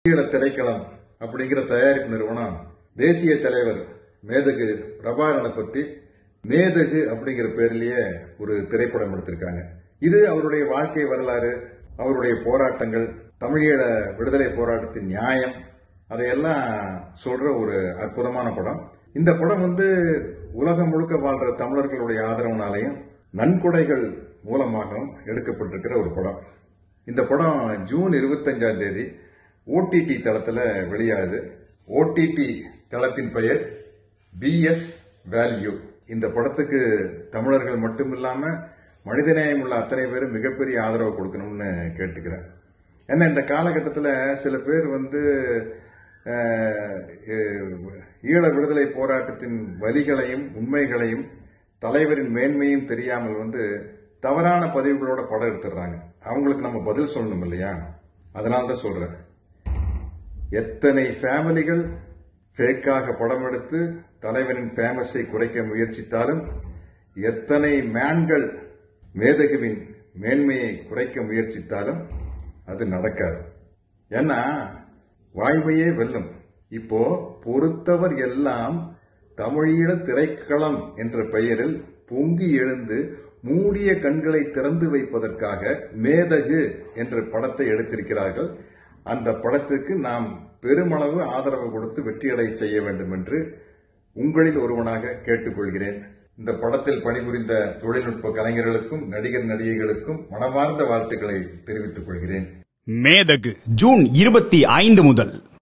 ஈழ திரைக்களம் அப்படிங்கிற தயாரிப்பு நிறுவனம் தேசிய தலைவர் மேதகு பிரபாகரனை பத்தி மேதகு அப்படிங்கிற பேர்லயே ஒரு திரைப்படம் எடுத்திருக்காங்க இது அவருடைய வாழ்க்கை வரலாறு அவருடைய போராட்டங்கள் தமிழீழ விடுதலை போராட்டத்தின் நியாயம் அதையெல்லாம் சொல்ற ஒரு அற்புதமான படம் இந்த படம் வந்து உலகம் முழுக்க வாழ்ற தமிழர்களுடைய ஆதரவுனாலையும் நன்கொடைகள் மூலமாகவும் எடுக்கப்பட்டிருக்கிற ஒரு படம் இந்த படம் ஜூன் இருபத்தஞ்சாம் தேதி ஓடிடி தளத்துல வெளியாகுது ஓடிடி தளத்தின் பெயர் பிஎஸ் வேல்யூ இந்த படத்துக்கு தமிழர்கள் மட்டும் இல்லாம மனிதநேயம் உள்ள அத்தனை பேரும் மிகப்பெரிய ஆதரவு கொடுக்கணும்னு கேட்டுக்கிறேன் ஏன்னா இந்த காலகட்டத்தில் சில பேர் வந்து அஹ், அஹ், ஈழ விடுதலை போராட்டத்தின் வலிகளையும் உண்மைகளையும் தலைவரின் மேன்மையும் தெரியாமல் வந்து தவறான பதிவுகளோட படம் எடுத்துடுறாங்க அவங்களுக்கு நம்ம பதில் சொல்லணும் இல்லையா அதனால தான் சொல்றேன் எத்தனை ஃபேமிலிகள் ஃபேக்காக படம் எடுத்து தலைவரின் ஃபேமஸை குறைக்க முயற்சித்தாலும் எத்தனை மேன்கள் மேதகுவின் மேன்மையை குறைக்க முயற்சித்தாலும் அது நடக்காது ஏன்னா வாய்மையே வெல்லும் இப்போ பொறுத்தவர் எல்லாம் தமிழீழ திரைக்களம் என்ற பெயரில் பொங்கி எழுந்து மூடிய கண்களை திறந்து வைப்பதற்காக மேதகு என்ற படத்தை எடுத்திருக்கிறார்கள் அந்த படத்துக்கு நாம் பெருமளவு ஆதரவு கொடுத்து வெற்றியடை செய்ய வேண்டும் என்று உங்களில் ஒருவனாக கேட்டுக்கொள்கிறேன் இந்த படத்தில் பணிபுரிந்த தொழில்நுட்ப கலைஞர்களுக்கும் நடிகர் நடிகைகளுக்கும் மனமார்ந்த வாழ்த்துக்களை தெரிவித்துக் கொள்கிறேன் மேதகு ஜூன் இருபத்தி ஐந்து முதல்